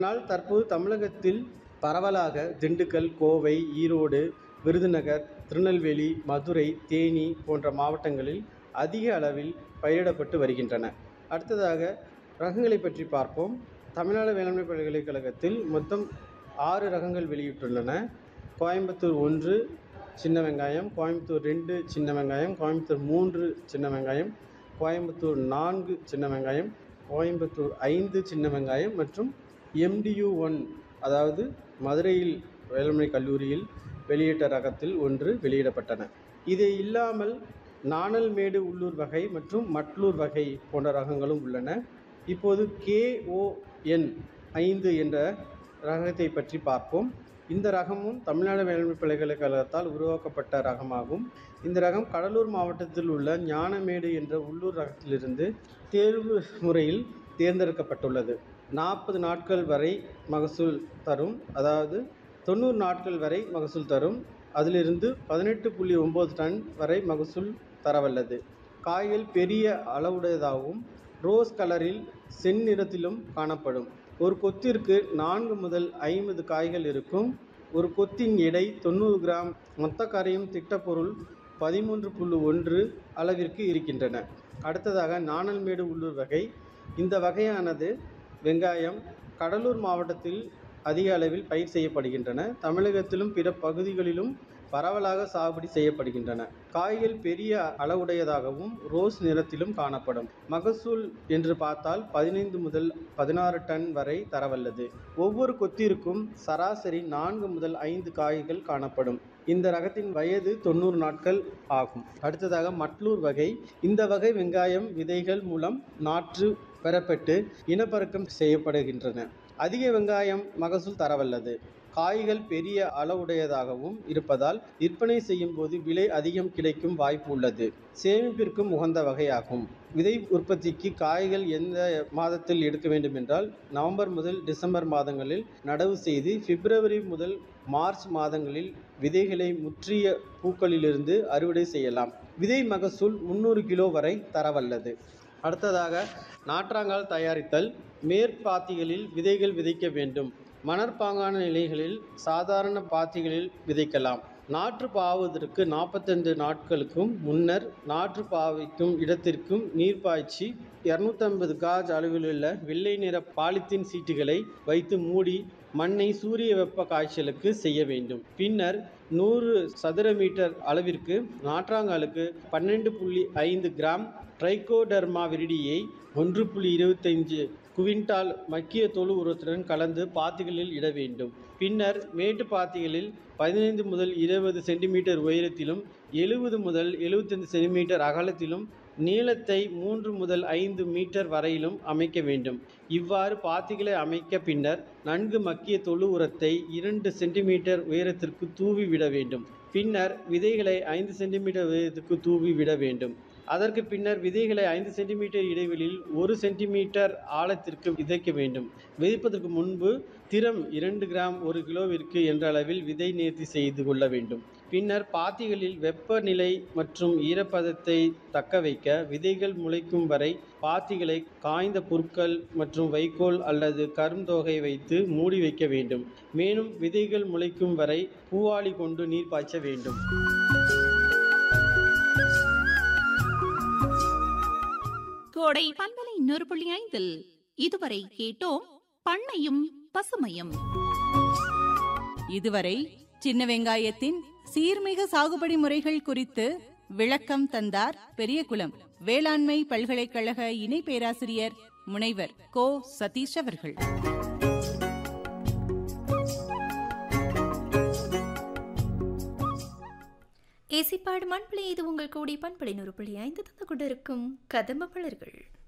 ஆனால் தற்போது தமிழகத்தில் பரவலாக திண்டுக்கல் கோவை ஈரோடு விருதுநகர் திருநெல்வேலி மதுரை தேனி போன்ற மாவட்டங்களில் அதிக அளவில் பயிரிடப்பட்டு வருகின்றன அடுத்ததாக ரகங்களை பற்றி பார்ப்போம் தமிழ்நாடு வேளாண்மை பல்கலைக்கழகத்தில் மொத்தம் ஆறு ரகங்கள் வெளியிட்டுள்ளன கோயம்புத்தூர் ஒன்று சின்ன வெங்காயம் கோயம்புத்தூர் ரெண்டு சின்ன வெங்காயம் கோயம்புத்தூர் மூன்று சின்ன வெங்காயம் கோயம்புத்தூர் நான்கு சின்ன வெங்காயம் கோயம்புத்தூர் ஐந்து சின்ன வெங்காயம் மற்றும் எம்டியு ஒன் அதாவது மதுரையில் வேளாண்மை கல்லூரியில் வெளியிட்ட ரகத்தில் ஒன்று வெளியிடப்பட்டன இது இல்லாமல் நாணல்மேடு உள்ளூர் வகை மற்றும் மட்லூர் வகை போன்ற ரகங்களும் உள்ளன இப்போது கேஓஎன் ஐந்து என்ற ரகத்தை பற்றி பார்ப்போம் இந்த ரகமும் தமிழ்நாடு வேளாண்மை பல்கலைக்கழகத்தால் உருவாக்கப்பட்ட ரகமாகும் இந்த ரகம் கடலூர் மாவட்டத்தில் உள்ள ஞானமேடு என்ற உள்ளூர் ரகத்திலிருந்து தேர்வு முறையில் தேர்ந்தெடுக்கப்பட்டுள்ளது நாற்பது நாட்கள் வரை மகசூல் தரும் அதாவது தொண்ணூறு நாட்கள் வரை மகசூல் தரும் அதிலிருந்து பதினெட்டு புள்ளி ஒம்பது டன் வரை மகசூல் தரவல்லது காய்கள் பெரிய அளவுடையதாகவும் ரோஸ் கலரில் செந்நிறத்திலும் காணப்படும் ஒரு கொத்திற்கு நான்கு முதல் ஐம்பது காய்கள் இருக்கும் ஒரு கொத்தின் எடை தொண்ணூறு கிராம் மொத்த கரையும் திட்டப்பொருள் பதிமூன்று புள்ளி ஒன்று அளவிற்கு இருக்கின்றன அடுத்ததாக நாணல்மேடு உள்ளூர் வகை இந்த வகையானது வெங்காயம் கடலூர் மாவட்டத்தில் அதிக அளவில் பயிர் செய்யப்படுகின்றன தமிழகத்திலும் பிற பகுதிகளிலும் பரவலாக சாகுபடி செய்யப்படுகின்றன காய்கள் பெரிய அளவுடையதாகவும் ரோஸ் நிறத்திலும் காணப்படும் மகசூல் என்று பார்த்தால் பதினைந்து முதல் பதினாறு டன் வரை தரவல்லது ஒவ்வொரு கொத்திற்கும் சராசரி நான்கு முதல் ஐந்து காய்கள் காணப்படும் இந்த ரகத்தின் வயது தொண்ணூறு நாட்கள் ஆகும் அடுத்ததாக மட்லூர் வகை இந்த வகை வெங்காயம் விதைகள் மூலம் நாற்று பெறப்பட்டு இனப்பெருக்கம் செய்யப்படுகின்றன அதிக வெங்காயம் மகசூல் தரவல்லது காய்கள் பெரிய அளவுடையதாகவும் இருப்பதால் விற்பனை செய்யும் போது விலை அதிகம் கிடைக்கும் வாய்ப்பு உள்ளது சேமிப்பிற்கும் உகந்த வகையாகும் விதை உற்பத்திக்கு காய்கள் எந்த மாதத்தில் எடுக்க வேண்டும் என்றால் நவம்பர் முதல் டிசம்பர் மாதங்களில் நடவு செய்து பிப்ரவரி முதல் மார்ச் மாதங்களில் விதைகளை முற்றிய பூக்களிலிருந்து அறுவடை செய்யலாம் விதை மகசூல் முந்நூறு கிலோ வரை தரவல்லது அடுத்ததாக நாற்றாங்கால் தயாரித்தல் மேற்பாத்திகளில் விதைகள் விதைக்க வேண்டும் மணற்பாங்கான நிலைகளில் சாதாரண பாத்திகளில் விதைக்கலாம் நாற்று பாவதற்கு நாற்பத்தைந்து நாட்களுக்கும் முன்னர் நாற்று பாவிக்கும் இடத்திற்கும் நீர் பாய்ச்சி இரநூத்தம்பது காஜ் அளவிலுள்ள வெள்ளை நிற பாலித்தீன் சீட்டுகளை வைத்து மூடி மண்ணை சூரிய வெப்ப காய்ச்சலுக்கு செய்ய வேண்டும் பின்னர் நூறு சதுர மீட்டர் அளவிற்கு நாற்றாங்காலுக்கு பன்னெண்டு புள்ளி ஐந்து கிராம் ட்ரைகோடர்மா விரிடியை ஒன்று புள்ளி இருபத்தைந்து குவிண்டால் மக்கிய தொழு உரத்துடன் கலந்து பாத்திகளில் இட வேண்டும் பின்னர் மேட்டு பாத்திகளில் பதினைந்து முதல் இருபது சென்டிமீட்டர் உயரத்திலும் எழுபது முதல் எழுபத்தைந்து சென்டிமீட்டர் அகலத்திலும் நீளத்தை மூன்று முதல் ஐந்து மீட்டர் வரையிலும் அமைக்க வேண்டும் இவ்வாறு பாத்திகளை அமைக்க பின்னர் நன்கு மக்கிய தொழு உரத்தை இரண்டு சென்டிமீட்டர் உயரத்திற்கு தூவி விட வேண்டும் பின்னர் விதைகளை ஐந்து சென்டிமீட்டர் உயரத்துக்கு தூவி விட வேண்டும் அதற்கு பின்னர் விதைகளை ஐந்து சென்டிமீட்டர் இடைவெளியில் ஒரு சென்டிமீட்டர் ஆழத்திற்கு விதைக்க வேண்டும் விதைப்பதற்கு முன்பு திறம் இரண்டு கிராம் ஒரு கிலோவிற்கு என்ற அளவில் விதை நேர்த்தி செய்து கொள்ள வேண்டும் பின்னர் பாத்திகளில் வெப்பநிலை மற்றும் ஈரப்பதத்தை தக்க வைக்க விதைகள் முளைக்கும் வரை பாத்திகளை காய்ந்த புற்கள் மற்றும் வைக்கோல் அல்லது கருந்தொகை வைத்து மூடி வைக்க வேண்டும் மேலும் விதைகள் முளைக்கும் வரை பூவாளி கொண்டு நீர் பாய்ச்ச வேண்டும் கோடை பண்பலை நூறு புள்ளி ஐந்தில் இதுவரை கேட்டோம் பண்ணையும் பசுமையும் இதுவரை சின்ன வெங்காயத்தின் சீர்மிகு சாகுபடி முறைகள் குறித்து விளக்கம் தந்தார் பெரியகுளம் வேளாண்மை பல்கலைக்கழக இணை பேராசிரியர் முனைவர் கோ சதீஷ் அவர்கள் ஏசிப்பாடு மண்பிளி இது உங்கள் கூடி பண்பலை நூறு புள்ளி ஐந்து தந்து கொண்டிருக்கும் கதம்ப மலர்கள்